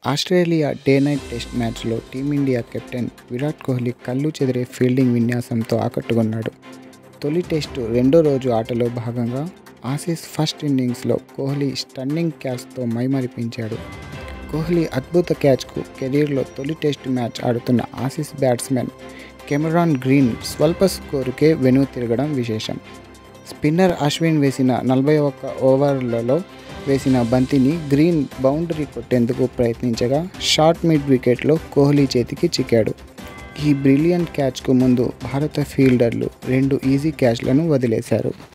Australia day night test మ్యాచ్లో team India captain Virat Kohli కళ్ళు చెదిరే ఫీల్డింగ్ విన్యాసంతో ఆకట్టుకున్నాడు తొలి టెస్టు రెండో రోజు ఆటలో భాగంగా ఆసీస్ ఫస్ట్ ఇన్నింగ్స్లో కోహ్లీ స్టన్నింగ్ క్యాచ్తో మైమరిపించాడు కోహ్లీ అద్భుత క్యాచ్కు కెరీర్లో తొలి టెస్ట్ మ్యాచ్ ఆడుతున్న ఆసీస్ బ్యాట్స్మెన్ కెమెరాన్ గ్రీన్ స్వల్ప స్కోరుకే వెనుక తిరగడం విశేషం స్పిన్నర్ అశ్విన్ వేసిన నలభై ఒక్క ఓవర్లలో వేసిన బంతిని గ్రీన్ బౌండరీ కొట్టేందుకు ప్రయత్నించగా షార్ట్ మిడ్ వికెట్లో కోహ్లీ చేతికి చిక్కాడు ఈ బ్రిలియంట్ క్యాచ్కు ముందు భారత ఫీల్డర్లు రెండు ఈజీ క్యాచ్లను వదిలేశారు